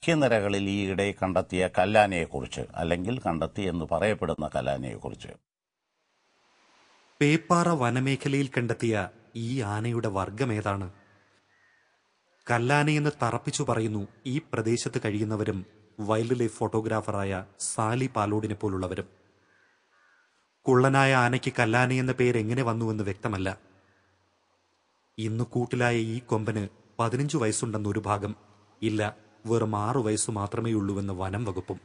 ഹിനിരകളിൽ ഈയിടെ കണ്ടെത്തിയ കല്ലാനയെക്കുറിച്ച് അല്ലെങ്കിൽ കണ്ടെത്തി എന്ന് പറയപ്പെടുന്ന കല്ലാനയെക്കുറിച്ച് പേപ്പാറ വനമേഖലയിൽ കണ്ടെത്തിയ ഈ ആനയുടെ വർഗമേതാണ് കല്ലാനയെന്ന് തറപ്പിച്ചു പറയുന്നു ഈ പ്രദേശത്ത് കഴിയുന്നവരും വൈൽഡ് ലൈഫ് ഫോട്ടോഗ്രാഫറായ സാലി പാലോടിനെ പോലുള്ളവരും കുള്ളനായ ആനയ്ക്ക് കല്ലാന എന്ന പേര് എങ്ങനെ വന്നുവെന്ന് വ്യക്തമല്ല ഇന്ന് കൂട്ടിലായ ഈ കൊമ്പന് പതിനഞ്ചു വയസ്സുണ്ടെന്ന് ഒരു ഭാഗം ഇല്ല വെറും ആറു വയസ്സു മാത്രമേ ഉള്ളൂവെന്ന് വനം വകുപ്പും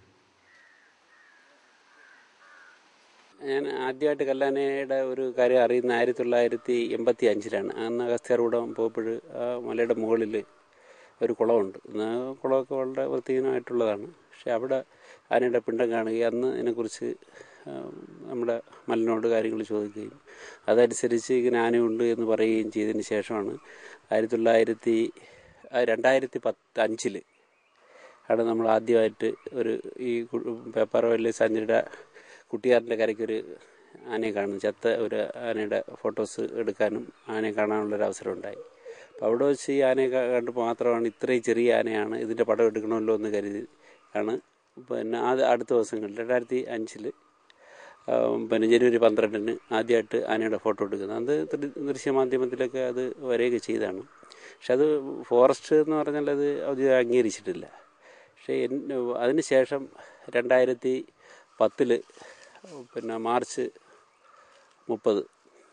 ഞാൻ ആദ്യമായിട്ട് കല്ലാനയുടെ ഒരു കാര്യം അറിയുന്ന ആയിരത്തി തൊള്ളായിരത്തി എൺപത്തി അഞ്ചിലാണ് അന്ന് അഗസ്ത്യാർകൂടം പോയപ്പോൾ ആ മലയുടെ മുകളിൽ ഒരു കുളമുണ്ട് ഇന്ന് ആ കുളമൊക്കെ വളരെ വൃത്തിഹീനമായിട്ടുള്ളതാണ് പക്ഷെ അവിടെ ആനയുടെ പിണ്ടം കാണുകയും അന്ന് ഇതിനെക്കുറിച്ച് ആ, നമ്മുടെ മലനോട് കാര്യങ്ങൾ ചോദിക്കുകയും അതനുസരിച്ച് ഇങ്ങനെ ആനയുണ്ട് എന്ന് പറയുകയും ചെയ്തതിന് ശേഷമാണ് ആയിരത്തി തൊള്ളായിരത്തി ആ, രണ്ടായിരത്തി പത്ത് അഞ്ചിൽ ആണ് നമ്മൾ ആദ്യമായിട്ട് ഒരു ഈ കു- പേപ്പർ വല്യ സഞ്ചരിയുടെ കുട്ടിയാറിൻ്റെ കരയ്ക്കൊരു ആനയെ കാണുന്നു ചത്ത ഒരു ആനയുടെ ഫോട്ടോസ് എടുക്കാനും ആനയെ കാണാനുള്ളൊരു അവസരം ഉണ്ടായി അപ്പോൾ അവിടെ വെച്ച് ഈ ആനയെ ക- കണ്ടപ്പോൾ മാത്രമാണ് ഇത്രയും ചെറിയ ആനയാണ് ഇതിൻ്റെ പടം എടുക്കണമല്ലോ എന്ന് കരുതി ആണ് പിന്നെ അത് അടുത്ത ദിവസങ്ങളിൽ രണ്ടായിരത്തി അഞ്ചിൽ പിന്നെ ജനുവരി പന്ത്രണ്ടിന് ആദ്യമായിട്ട് ആനയുടെ ഫോട്ടോ എടുക്കുന്നത് അത് ദൃ- ദൃശ്യമാധ്യമത്തിലൊക്കെ അത് വരികയൊക്കെ ചെയ്തതാണ് പക്ഷെ അത് ഫോറസ്റ്റ് എന്ന് പറഞ്ഞാൽ അത് ഔദ്യോഗികം അംഗീകരിച്ചിട്ടില്ല പക്ഷേ എൻ- അതിന് ശേഷം രണ്ടായിരത്തി പത്തിൽ പിന്നെ മാർച്ച് മുപ്പത്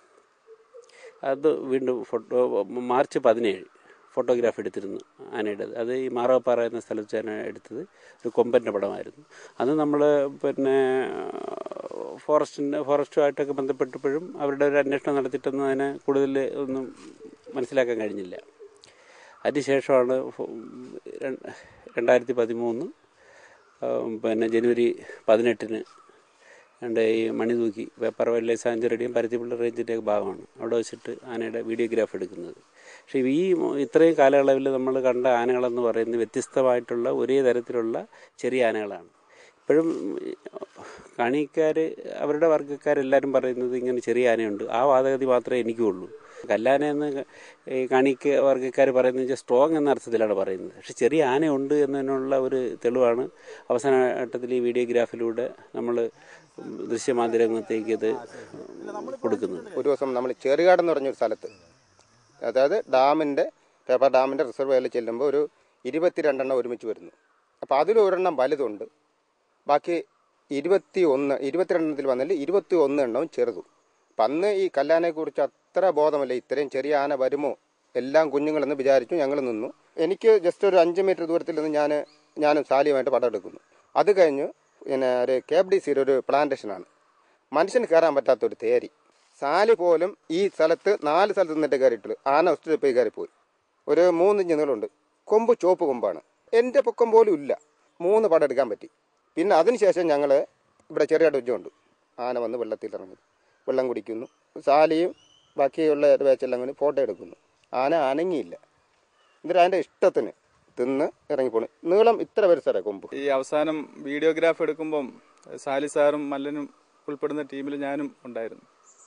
അത് വീണ്ടും ഫോട്ടോ മാർച്ച് പതിനേഴ് ഫോട്ടോഗ്രാഫ് എടുത്തിരുന്നു ആനയുടേത് അത് ഈ മാറവപ്പാറ എന്ന സ്ഥലത്ത് വെച്ചാണ് എടുത്തത് ഒരു കൊമ്പൻ്റെ പടമായിരുന്നു അന്ന് നമ്മൾ പിന്നെ ഫോറസ്റ്റിൻ്റെ ഫോറസ്റ്റുമായിട്ടൊക്കെ ബന്ധപ്പെട്ടപ്പോഴും അവരുടെ ഒരു അന്വേഷണം നടത്തിയിട്ടൊന്നും അതിനെ കൂടുതൽ ഒന്നും മനസ്സിലാക്കാൻ കഴിഞ്ഞില്ല അതിനുശേഷമാണ് ഫോ- ര- രണ്ടായിരത്തി പതിമൂന്ന് പിന്നെ ജനുവരി പതിനെട്ടിന് എൻ്റെ ഈ മണി തൂക്കി പേപ്പർ വൈൽഡ് ലൈഫ് സാഞ്ചുറിയുടെയും പരുത്തിപ്പള്ളി റേഞ്ചിൻ്റെ ഭാഗമാണ് അവിടെ വെച്ചിട്ട് ആനയുടെ വീഡിയോഗ്രാഫ് എടുക്കുന്നത് പക്ഷേ ഈ മ- ഇത്രയും കാലയളവിൽ നമ്മൾ കണ്ട ആനകളെന്ന് പറയുന്നത് വ്യത്യസ്തമായിട്ടുള്ള ഒരേ തരത്തിലുള്ള ചെറിയ ആനകളാണ് ഇപ്പോഴും കാണിക്കാർ അവരുടെ വർഗ്ഗക്കാരെല്ലാവരും പറയുന്നത് ഇങ്ങനെ ചെറിയ ആനയുണ്ട് ആ വാദഗതി മാത്രമേ എനിക്കുള്ളൂ കല്ലാന എന്ന് ഈ കാണിക്ക വർഗ്ഗക്കാർ പറയുന്നത് വെച്ചാൽ സ്ട്രോങ് എന്ന അർത്ഥത്തിലാണ് പറയുന്നത് പക്ഷെ ചെറിയ ആനയുണ്ട് എന്നതിനുള്ള ഒരു തെളിവാണ് അവസാന ഘട്ടത്തിൽ ഈ വീഡിയോഗ്രാഫിലൂടെ നമ്മൾ ദൃശ്യമാധ്യമത്തേക്ക് ഇത് കൊടുക്കുന്നത് ഒരു ദിവസം നമ്മൾ ചെറുകാട് എന്ന് പറഞ്ഞൊരു സ്ഥലത്ത് അതായത് ഡാമിൻ്റെ പേപ്പർ ഡാമിൻ്റെ റിസർവേയിൽ ചെല്ലുമ്പോൾ ഒരു ഇരുപത്തിരണ്ടെണ്ണം ഒരുമിച്ച് വരുന്നു അപ്പോൾ അതിലൊരെണ്ണം വലുതുണ്ട് ബാക്കി ഇരുപത്തി ഒന്ന് ഇരുപത്തിരണ്ടെണ്ണത്തിൽ വന്നതിൽ ഇരുപത്തി ഒന്ന് എണ്ണവും ചെറുതും അപ്പം അന്ന് ഈ കല്ലാനെക്കുറിച്ച് അത്ര ബോധമല്ല ഇത്രയും ചെറിയ ആന വരുമോ എല്ലാം കുഞ്ഞുങ്ങളെന്ന് വിചാരിച്ചു ഞങ്ങൾ നിന്നു എനിക്ക് ജസ്റ്റ് ഒരു അഞ്ച് മീറ്റർ ദൂരത്തിൽ നിന്ന് ഞാൻ ഞാനും സാലിയുമായിട്ട് പടം എടുക്കുന്നു അത് കഴിഞ്ഞ് പിന്നെ ഒരു കേബ് ഡി സിയുടെ ഒരു പ്ലാന്റേഷനാണ് മനുഷ്യന് കയറാൻ പറ്റാത്ത ഒരു തേരി സാലി പോലും ഈ സ്ഥലത്ത് നാല് സ്ഥലത്ത് നിന്നിട്ട് കയറിയിട്ടുള്ളൂ ആന ഒറ്റ പോയി കയറിപ്പോയി ഒരു മൂന്നിഞ്ച് നീളമുണ്ട് കൊമ്പ് ചുവപ്പ് കൊമ്പാണ് എൻ്റെ പൊക്കം പോലും ഇല്ല മൂന്ന് പടം എടുക്കാൻ പറ്റി പിന്നെ അതിനുശേഷം ഞങ്ങൾ ഇവിടെ ചെറിയ വെച്ചുകൊണ്ട് ആന വന്ന് വെള്ളത്തിൽ ഇറങ്ങി വെള്ളം കുടിക്കുന്നു സാലിയും ബാക്കിയുള്ള വേച്ചെല്ലാം കൂടി ഫോട്ടോ എടുക്കുന്നു ആന അനങ്ങിയില്ല എന്നിട്ട് അതിൻ്റെ ഇഷ്ടത്തിന് തിന്ന് ഇറങ്ങിപ്പോണു നീളം ഇത്ര പരിസരം കൊമ്പ് ഈ അവസാനം വീഡിയോഗ്രാഫ് എടുക്കുമ്പം സാലി സാറും മല്ലനും ഉൾപ്പെടുന്ന ടീമിൽ ഞാനും ഉണ്ടായിരുന്നു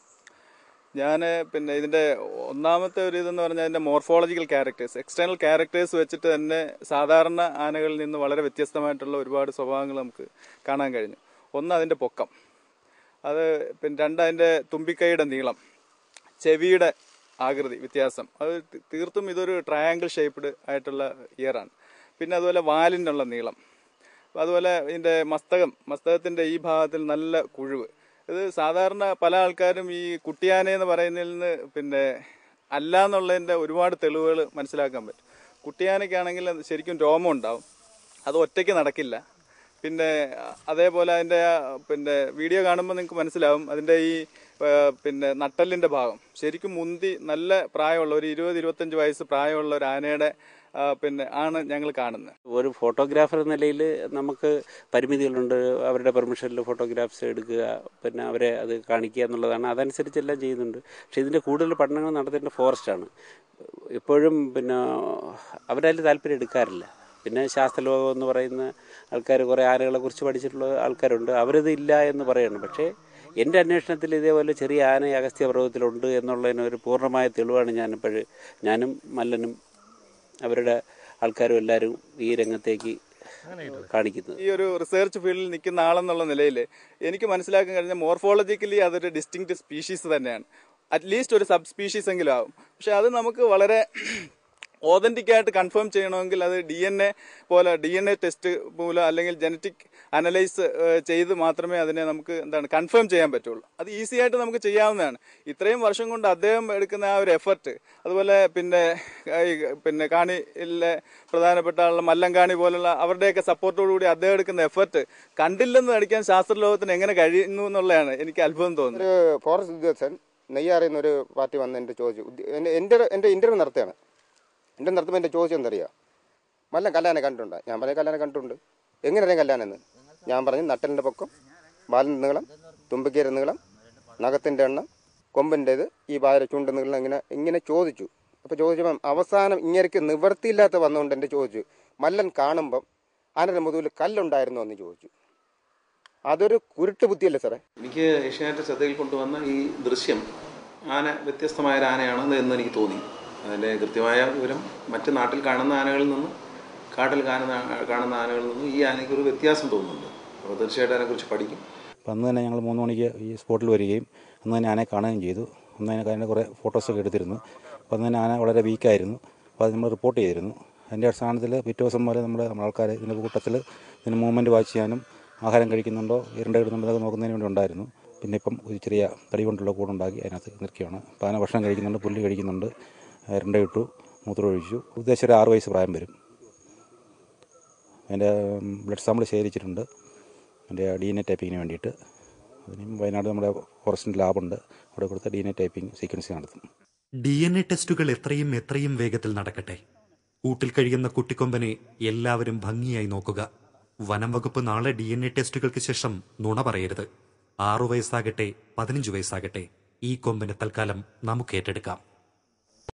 ഞാൻ പിന്നെ ഇതിന്റെ ഒന്നാമത്തെ ഒരു ഇതെന്ന് പറഞ്ഞാൽ അതിന്റെ മോർഫോളജിക്കൽ ക്യാരക്ടേഴ്സ് എക്സ്റ്റേണൽ ക്യാരക്ടേഴ്സ് വെച്ചിട്ട് തന്നെ സാധാരണ ആനകളിൽ നിന്ന് വളരെ വ്യത്യസ്തമായിട്ടുള്ള ഒരുപാട് സ്വഭാവങ്ങൾ നമുക്ക് കാണാൻ കഴിഞ്ഞു ഒന്ന് അതിന്റെ പൊക്കം അത് പിന്നെ രണ്ട് അതിന്റെ തുമ്പിക്കൈയുടെ നീളം ചെവിയുടെ ആകൃതി വ്യത്യാസം അത് തി- തീർത്തും ഇതൊരു ട്രയാങ്കിൾ ഷേപ്ഡ് ആയിട്ടുള്ള ഇയറാണ് പിന്നെ അതുപോലെ വാലിൻ്റെ ഉള്ള നീളം അതുപോലെ ഇതിൻ്റെ മസ്തകം മസ്തകത്തിൻ്റെ ഈ ഭാഗത്തിൽ നല്ല കുഴിവ് ഇത് സാധാരണ പല ആൾക്കാരും ഈ കുട്ടിയാന എന്ന് പറയുന്നതിൽ നിന്ന് പിന്നെ അല്ല എന്നുള്ളതിൻ്റെ ഒരുപാട് തെളിവുകൾ മനസ്സിലാക്കാൻ പറ്റും കുട്ടിയാനയ്ക്കാണെങ്കിൽ അത് ശരിക്കും രോമം ഉണ്ടാവും അത് ഒറ്റയ്ക്ക് നടക്കില്ല പിന്നെ അ- അതേപോലെ അതിൻ്റെ ആ പിന്നെ വീഡിയോ കാണുമ്പോൾ നിങ്ങൾക്ക് മനസ്സിലാവും അതിൻ്റെ ഈ ആ, പിന്നെ നട്ടലിൻ്റെ ഭാഗം ശരിക്കും മുന്തി നല്ല പ്രായമുള്ള ഒരു ഇരുപത് ഇരുപത്തഞ്ച് വയസ്സ് പ്രായമുള്ള ഒരു ആനയുടെ ആ, പിന്നെ ആണ് ഞങ്ങൾ കാണുന്നത് ഒരു ഫോട്ടോഗ്രാഫർ എന്ന നിലയിൽ നമുക്ക് പരിമിതികളുണ്ട് അവരുടെ പെർമിഷനിൽ ഫോട്ടോഗ്രാഫ്സ് എടുക്കുക പിന്നെ അവരെ അത് കാണിക്കുക എന്നുള്ളതാണ് അതനുസരിച്ചെല്ലാം ചെയ്യുന്നുണ്ട് പക്ഷേ ഇതിൻ്റെ കൂടുതൽ പഠനങ്ങൾ നടത്തേണ്ട ഫോറസ്റ്റാണ് എപ്പോഴും പിന്നെ അവരതിൽ താല്പര്യം എടുക്കാറില്ല പിന്നെ ശാസ്ത്രലോകം എന്ന് പറയുന്ന ആൾക്കാർ കുറേ ആനകളെ കുറിച്ച് പഠിച്ചിട്ടുള്ള ആൾക്കാരുണ്ട് അവരത് ഇല്ല എന്ന് പറയണം പക്ഷേ എൻ്റെ അന്വേഷണത്തിൽ ഇതേപോലെ ചെറിയ ആന ഈ അഗസ്ത്യ പർവ്വതത്തിലുണ്ട് എന്നുള്ളതിന് ഒരു പൂർണ്ണമായ തെളിവാണ് ഞാനിപ്പോഴ് ഞാനും മല്ലനും അവരുടെ ആൾക്കാരും എല്ലാവരും ഈ രംഗത്തേക്ക് കാണിക്കുന്നത് ഈ ഒരു റിസർച്ച് ഫീൽഡിൽ നിൽക്കുന്ന ആളെന്നുള്ള നിലയിൽ എനിക്ക് മനസ്സിലാക്കാൻ കഴിഞ്ഞ മോർഫോളജിക്കലി അതൊരു ഡിസ്റ്റിങ്ക്റ്റ് സ്പീഷീസ് തന്നെയാണ് അറ്റ്ലീസ്റ്റ് ഒരു സബ് സ്പീഷീസ് എങ്കിലും ആവും പക്ഷെ അത് നമുക്ക് വളരെ ഓതന്റിക് ആയിട്ട് കൺഫേം ചെയ്യണമെങ്കിൽ അത് ഡി എൻ എ പോലെ ഡി എൻ എ ടെസ്റ്റ് മൂലം അല്ലെങ്കിൽ ജനറ്റിക് അനലൈസ് ചെയ്ത് മാത്രമേ അതിനെ നമുക്ക് എന്താണ് കൺഫേം ചെയ്യാൻ പറ്റുള്ളൂ അത് ഈസി ആയിട്ട് നമുക്ക് ചെയ്യാവുന്നതാണ് ഇത്രയും വർഷം കൊണ്ട് അദ്ദേഹം എടുക്കുന്ന ആ ഒരു എഫർട്ട് അതുപോലെ പിന്നെ ഈ പിന്നെ കാണിയിലെ പ്രധാനപ്പെട്ട ആളുള്ള മല്ലങ്കാണി പോലുള്ള അവരുടെയൊക്കെ സപ്പോർട്ടോടുകൂടി അദ്ദേഹം എടുക്കുന്ന എഫർട്ട് കണ്ടില്ലെന്ന് നടിക്കാൻ ശാസ്ത്രലോകത്തിന് എങ്ങനെ കഴിയുന്നു എന്നുള്ളതാണ് എനിക്ക് അത്ഭുതം തോന്നുന്നത് ഒരു ഫോറസ്റ്റ് ഉദ്യോഗസ്ഥൻ നെയ്യാറിൽ ഒരു പാർട്ടി വന്ന് എൻ്റെ ചോദിച്ചു ഉദ്യ- എൻ്റെ എൻ്റെ എൻ്റെ ഇൻ്റർവ്യൂ നടത്തുകയാണ് എൻ്റെ നടത്തുമ്പോൾ എൻ്റെ ചോദിച്ചു എന്തറിയാം മല്ല കല്ലാനെ കണ്ടിട്ടുണ്ടോ ഞാൻ പറഞ്ഞ കല്ലാനെ കണ്ടിട്ടുണ്ട് എങ്ങനെ അറിയാം കല്ലാനെന്ന് ഞാൻ പറഞ്ഞു നട്ടലിൻ്റെ പൊക്കം ബാലിൻ്റെ നീളം തുമ്പിക്കയുടെ നീളം നഖത്തിൻ്റെ എണ്ണം കൊമ്പിൻ്റേത് ഈ ബാര ചുണ്ട് നീളം ഇങ്ങനെ ഇങ്ങനെ ചോദിച്ചു അപ്പോൾ ചോദിച്ചപ്പം അവസാനം ഇങ്ങനെക്ക് നിവൃത്തിയില്ലാത്ത വന്നുകൊണ്ട് എൻ്റെ ചോദിച്ചു മല്ലൻ കാണുമ്പം ആനയുടെ മുതുകിൽ കല്ലുണ്ടായിരുന്നോ എന്ന് ചോദിച്ചു അതൊരു കുരുട്ട് ബുദ്ധിയല്ലേ സാറേ എനിക്ക് ഏഷ്യാനെറ്റ് ശ്രദ്ധയിൽ കൊണ്ടുവന്ന ഈ ദൃശ്യം ആന വ്യത്യസ്തമായ ഒരു ആനയാണ് എന്ന് എനിക്ക് തോന്നി അതിൻ്റെ കൃത്യമായ വിവരം മറ്റ് നാട്ടിൽ കാണുന്ന ആനകളിൽ നിന്നും കാട്ടിൽ കാണുന്ന കാണുന്ന ആനകളിൽ നിന്നും ഈ ആനയ്ക്ക് ഒരു വ്യത്യാസം തോന്നുന്നുണ്ട് അപ്പോൾ തീർച്ചയായിട്ടും അതിനെക്കുറിച്ച് പഠിക്കും അപ്പം അന്ന് തന്നെ ഞങ്ങൾ മൂന്ന് മണിക്ക് ഈ സ്പോട്ടിൽ വരികയും അന്ന് തന്നെ ആനയെ കാണുകയും ചെയ്തു അന്ന് തന്നെ അതിൻ്റെ കുറേ ഫോട്ടോസൊക്കെ എടുത്തിരുന്നു അപ്പോൾ അന്ന് തന്നെ ആന വളരെ വീക്കായിരുന്നു അപ്പോൾ അത് നമ്മൾ റിപ്പോർട്ട് ചെയ്തിരുന്നു അതിൻ്റെ അടിസ്ഥാനത്തിൽ പിറ്റേ ദിവസം വരെ നമ്മുടെ ആൾക്കാർ ഇതിൻ്റെ കൂട്ടത്തിൽ ഇതിന് മൂവ്മെൻറ്റ് വാച്ച് ചെയ്യാനും ആഹാരം കഴിക്കുന്നുണ്ടോ ഇരണ്ട ഇടുന്നുണ്ടോ എന്നൊക്കെ നോക്കുന്നതിന് വേണ്ടി ഉണ്ടായിരുന്നു പിന്നെ ഇപ്പം ഒരു ചെറിയ തടി കൊണ്ടുള്ള കൂടുണ്ടാക്കി അതിനകത്ത് നിൽക്കുകയാണ് അപ്പോൾ ആന ഭക്ഷണം കഴിക്കുന്നുണ്ട് പുല്ല് കഴിക്കുന്നുണ്ട് ഇരണ്ട ഇട്ടു മൂത്രം ഒഴിച്ചു ഉദ്ദേശം ഒരു ആറ് വയസ്സ് പ്രായം വരും അതിൻ്റെ ബ്ലഡ് സാമ്പിൾ ശേഖരിച്ചിട്ടുണ്ട് അതിൻ്റെ ഡി എൻ എ ടൈപ്പിങ്ങിന് വേണ്ടിയിട്ട് അതിനും വയനാട് നമ്മുടെ ഫോറസ്റ്റിൻ്റെ ലാബുണ്ട് അവിടെ കൊടുത്ത് D N A typing sequencing നടത്തും ഡി എൻ എ ടെസ്റ്റുകൾ എത്രയും എത്രയും വേഗത്തിൽ നടക്കട്ടെ കൂട്ടിൽ കഴിയുന്ന കുട്ടിക്കൊമ്പനെ എല്ലാവരും ഭംഗിയായി നോക്കുക വനം വകുപ്പ് നാളെ ഡി എൻ എ ടെസ്റ്റുകൾക്ക് ശേഷം നുണ പറയരുത് ആറു വയസ്സാകട്ടെ പതിനഞ്ച് വയസ്സാകട്ടെ ഈ കൊമ്പനെ തൽക്കാലം നമുക്ക് ഏറ്റെടുക്കാം